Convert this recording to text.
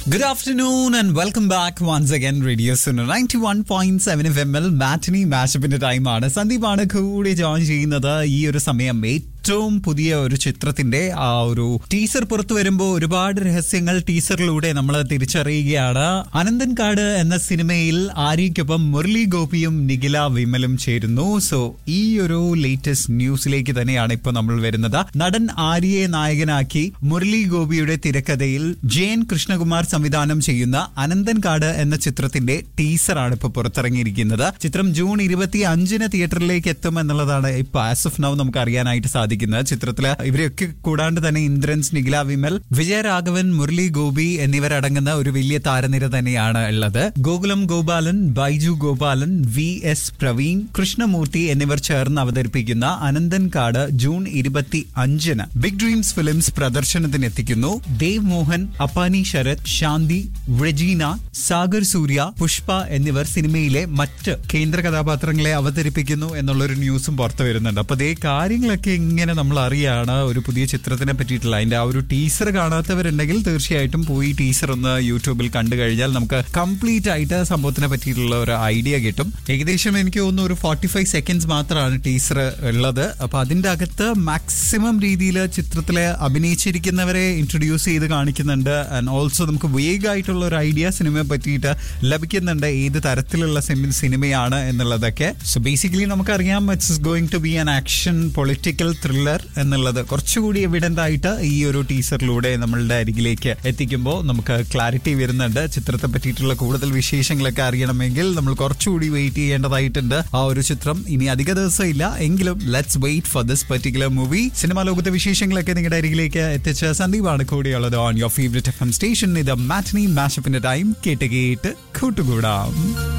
Good afternoon and welcome back once again Radio Suno 91.7 FM ൽ മാറ്റിനി മാഷപ്പിന്റെ ടൈമാണ് സന്ദീപാണ് കൂടി join ചെയ്യുന്നത് ഈ ഒരു സമയം ഏറ്റവും പുതിയ ഒരു ചിത്രത്തിന്റെ ആ ഒരു ടീസർ പുറത്തു വരുമ്പോൾ ഒരുപാട് രഹസ്യങ്ങൾ ടീസറിലൂടെ നമ്മൾ തിരിച്ചറിയുകയാണ് അനന്തൻ കാട് എന്ന സിനിമയിൽ ആര്യയ്ക്കൊപ്പം മുരളി ഗോപിയും നിഖില വിമലും ചേരുന്നു സോ ഈ ഒരു ലേറ്റസ്റ്റ് ന്യൂസിലേക്ക് തന്നെയാണ് ഇപ്പോൾ നമ്മൾ വരുന്നത് നടൻ ആര്യയെ നായകനാക്കി മുരളി ഗോപിയുടെ തിരക്കഥയിൽ ജയൻ കൃഷ്ണകുമാർ സംവിധാനം ചെയ്യുന്ന അനന്തൻ കാട് എന്ന ചിത്രത്തിന്റെ ടീസറാണ് ഇപ്പോൾ പുറത്തിറങ്ങിയിരിക്കുന്നത് ചിത്രം ജൂൺ ഇരുപത്തി അഞ്ചിന് തിയേറ്ററിലേക്ക് എത്തും എന്നുള്ളതാണ് ഇപ്പൊ ആസ് ഓഫ് നൗ നമുക്ക് അറിയാനായിട്ട് സാധിക്കുന്നത് ചിത്രത്തില് ഇവരെയൊക്കെ കൂടാണ്ട് തന്നെ ഇന്ദ്രൻസ് നിഖില വിമൽ വിജയരാഘവൻ മുരളി ഗോപി എന്നിവരടങ്ങുന്ന ഒരു വലിയ താരനിര തന്നെയാണ് ഉള്ളത് ഗോകുലം ഗോപാലൻ ബൈജു ഗോപാലൻ വി എസ് പ്രവീൺ കൃഷ്ണമൂർത്തി എന്നിവർ ചേർന്ന് അവതരിപ്പിക്കുന്ന അനന്തൻ കാട് ജൂൺ ഇരുപത്തി അഞ്ചിന് ബിഗ് ഡ്രീംസ് ഫിലിംസ് പ്രദർശനത്തിന് എത്തിക്കുന്നു ദേവ് മോഹൻ അപ്പാനി ശരത് ശാന്തി റെജീന സാഗർ സൂര്യ പുഷ്പ എന്നിവർ സിനിമയിലെ മറ്റ് കേന്ദ്ര കഥാപാത്രങ്ങളെ അവതരിപ്പിക്കുന്നു എന്നുള്ളൊരു ന്യൂസും പുറത്തു വരുന്നുണ്ട് അപ്പൊ അതേ കാര്യങ്ങളൊക്കെ ഇങ്ങനെ നമ്മൾ അറിയാണ് ഒരു പുതിയ ചിത്രത്തിനെ പറ്റിയിട്ടുള്ള അതിന്റെ ആ ഒരു ടീസർ കാണാത്തവരുണ്ടെങ്കിൽ തീർച്ചയായിട്ടും പോയി ടീസർ ഒന്ന് യൂട്യൂബിൽ കണ്ടു കഴിഞ്ഞാൽ നമുക്ക് കംപ്ലീറ്റ് ആയിട്ട് സംഭവത്തിനെ പറ്റിയിട്ടുള്ള ഒരു ഐഡിയ കിട്ടും ഏകദേശം എനിക്ക് തോന്നുന്നു ഒരു ഫോർട്ടി ഫൈവ് സെക്കൻഡ്സ് മാത്രമാണ് ടീസർ ഉള്ളത് അപ്പൊ അതിന്റെ അകത്ത് മാക്സിമം രീതിയിൽ ചിത്രത്തിലെ അഭിനയിച്ചിരിക്കുന്നവരെ ഇൻട്രൊഡ്യൂസ് ചെയ്ത് കാണിക്കുന്നുണ്ട് ആൻഡ് ഓൾസോ നമുക്ക് വേഗമായിട്ടുള്ള ഒരു ഐഡിയ സിനിമയെ പറ്റിയിട്ട് ലഭിക്കുന്നുണ്ട് ഏത് തരത്തിലുള്ള സിനി- സിനിമയാണ് എന്നുള്ളതൊക്കെ സോ ബേസിക്കലി നമുക്കറിയാം it's going to be an action political thriller എന്നുള്ളത് കുറച്ചുകൂടി എവിഡന്റ് ആയിട്ട് ഈ ഒരു ടീസറിലൂടെ നമ്മളുടെ അരികിലേക്ക് എത്തിക്കുമ്പോൾ നമുക്ക് ക്ലാരിറ്റി വരുന്നുണ്ട് ചിത്രത്തെ പറ്റിയിട്ടുള്ള കൂടുതൽ വിശേഷങ്ങളൊക്കെ അറിയണമെങ്കിൽ നമ്മൾ കുറച്ചുകൂടി വെയിറ്റ് ചെയ്യേണ്ടതായിട്ടുണ്ട് ആ ഒരു ചിത്രം ഇനി അധിക ദിവസം ഇല്ല എങ്കിലും let's wait for this particular movie cinema ലോകത്തെ വിശേഷങ്ങളൊക്കെ നിങ്ങളുടെ അരികിലേക്ക് എത്തിച്ച സന്ദീപാണ് കൂടിയുള്ളത് on your favourite F M station ഇത് മാറ്റിനി മാഷപ്പിന്റെ ടൈം കേട്ട് കേട്ട് കൂട്ടുകൂടാം